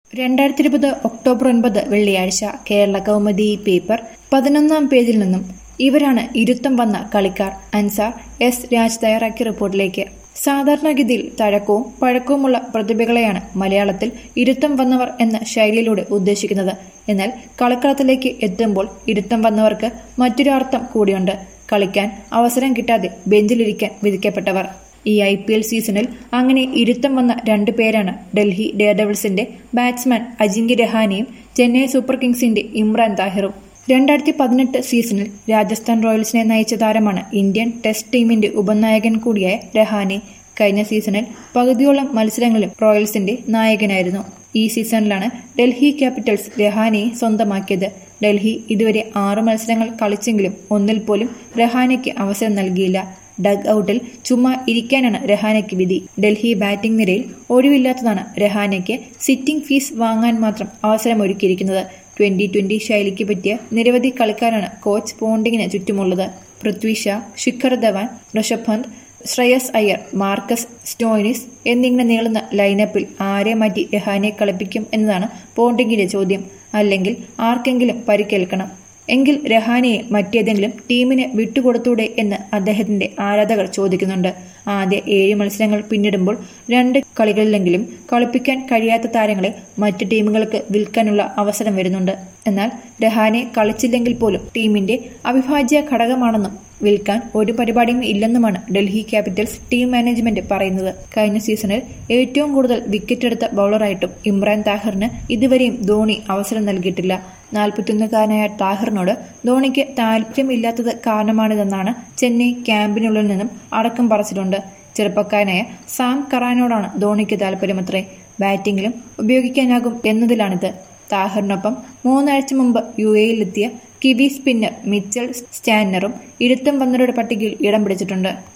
രണ്ടായിരത്തി ഇരുപത് ഒക്ടോബർ ഒൻപത് വെള്ളിയാഴ്ച കേരള കൗമുദി പേപ്പർ പതിനൊന്നാം പേജിൽ നിന്നും ഇവരാണ് ഇരുത്തം വന്ന കളിക്കാർ അൻസാർ എസ് രാജ് തയ്യാറാക്കിയ റിപ്പോർട്ടിലേക്ക് സാധാരണഗതിയിൽ തഴക്കവും പഴക്കവുമുള്ള പ്രതിഭകളെയാണ് മലയാളത്തിൽ ഇരുത്തം വന്നവർ എന്ന ശൈലിയിലൂടെ ഉദ്ദേശിക്കുന്നത് എന്നാൽ കളിക്കളത്തിലേക്ക് എത്തുമ്പോൾ ഇരുത്തം വന്നവർക്ക് മറ്റൊരു അർത്ഥം കൂടിയുണ്ട് കളിക്കാൻ അവസരം കിട്ടാതെ ബെഞ്ചിലിരിക്കാൻ വിധിക്കപ്പെട്ടവർ ഈ ഐ പി എൽ സീസണിൽ അങ്ങനെ ഇരുത്തം വന്ന രണ്ടു പേരാണ് ഡൽഹി ഡെയർഡെവിൾസിന്റെ ബാറ്റ്സ്മാൻ അജിങ്ക്യ രഹാനെയും ചെന്നൈ സൂപ്പർ കിങ്സിന്റെ ഇമ്രാൻ താഹിറും രണ്ടായിരത്തി പതിനെട്ട് സീസണിൽ രാജസ്ഥാൻ റോയൽസിനെ നയിച്ച താരമാണ് ഇന്ത്യൻ ടെസ്റ്റ് ടീമിന്റെ ഉപനായകൻ കൂടിയായ രഹാനെ കഴിഞ്ഞ സീസണിൽ പകുതിയോളം മത്സരങ്ങളിലും റോയൽസിന്റെ നായകനായിരുന്നു ഈ സീസണിലാണ് ഡൽഹി ക്യാപിറ്റൽസ് രഹാനെയെ സ്വന്തമാക്കിയത് ഡൽഹി ഇതുവരെ ആറു മത്സരങ്ങൾ കളിച്ചെങ്കിലും ഒന്നിൽ പോലും രഹാനെയ്ക്ക് അവസരം നൽകിയില്ല ഡഗ് ഔട്ടിൽ ചുമ്മാ ഇരിക്കാനാണ് രഹാനയ്ക്ക് വിധി ഡൽഹി ബാറ്റിംഗ് നിരയിൽ ഒഴിവില്ലാത്തതാണ് രഹാനയ്ക്ക് സിറ്റിംഗ് ഫീസ് വാങ്ങാൻ മാത്രം അവസരമൊരുക്കിയിരിക്കുന്നത് ട്വന്റി ട്വന്റി ശൈലിക്ക് പറ്റിയ നിരവധി കളിക്കാരാണ് കോച്ച് പോണ്ടിങ്ങിന് ചുറ്റുമുള്ളത് പൃഥ്വി ഷാ ശിഖർ ധവാൻ ഋഷഭ് പന്ത് ശ്രേയസ് അയ്യർ മാർക്കസ് സ്റ്റോയിനിസ് എന്നിങ്ങനെ നീളുന്ന ലൈനപ്പിൽ ആരെ മാറ്റി രഹാനെ കളിപ്പിക്കും എന്നതാണ് പോണ്ടിങ്ങിന്റെ ചോദ്യം അല്ലെങ്കിൽ ആർക്കെങ്കിലും പരിക്കേൽക്കണം എങ്കിൽ രഹാനെയെ മറ്റേതെങ്കിലും ടീമിന് വിട്ടുകൊടുത്തൂടെ എന്ന് അദ്ദേഹത്തിന്റെ ആരാധകർ ചോദിക്കുന്നുണ്ട് ആദ്യ ഏഴ് മത്സരങ്ങൾ പിന്നിടുമ്പോൾ രണ്ട് കളികളിലെങ്കിലും കളിപ്പിക്കാൻ കഴിയാത്ത താരങ്ങളെ മറ്റ് ടീമുകൾക്ക് വിൽക്കാനുള്ള അവസരം വരുന്നുണ്ട് എന്നാൽ രഹാനെ കളിച്ചില്ലെങ്കിൽ പോലും ടീമിന്റെ അവിഭാജ്യ ഘടകമാണെന്നും വിൽക്കാൻ ഒരു പരിപാടിയും ഇല്ലെന്നുമാണ് ഡൽഹി ക്യാപിറ്റൽസ് ടീം മാനേജ്മെന്റ് പറയുന്നത് കഴിഞ്ഞ സീസണിൽ ഏറ്റവും കൂടുതൽ വിക്കറ്റ് എടുത്ത ബൌളറായിട്ടും ഇമ്രാൻ താഹിറിന് ഇതുവരെയും ധോണി അവസരം നൽകിയിട്ടില്ല നാൽപ്പത്തൊന്നുകാരനായ താഹിറിനോട് ധോണിക്ക് താല്പര്യമില്ലാത്തത് കാരണമാണിതെന്നാണ് ചെന്നൈ ക്യാമ്പിനുള്ളിൽ നിന്നും അടക്കം പറച്ചിലുണ്ട് ചെറുപ്പക്കാരനായ സാം കറാനോടാണ് ധോണിക്ക് താല്പര്യമത്രേ ബാറ്റിംഗിലും ഉപയോഗിക്കാനാകും എന്നതിലാണിത് താഹിറിനൊപ്പം മൂന്നാഴ്ച മുമ്പ് യു എയിലെത്തിയ കിവി സ്പിന്നർ മിച്ചൽ സ്റ്റാന്നറും ഇരുത്തം വന്നവരുടെ പട്ടികയിൽ ഇടം പിടിച്ചിട്ടുണ്ട്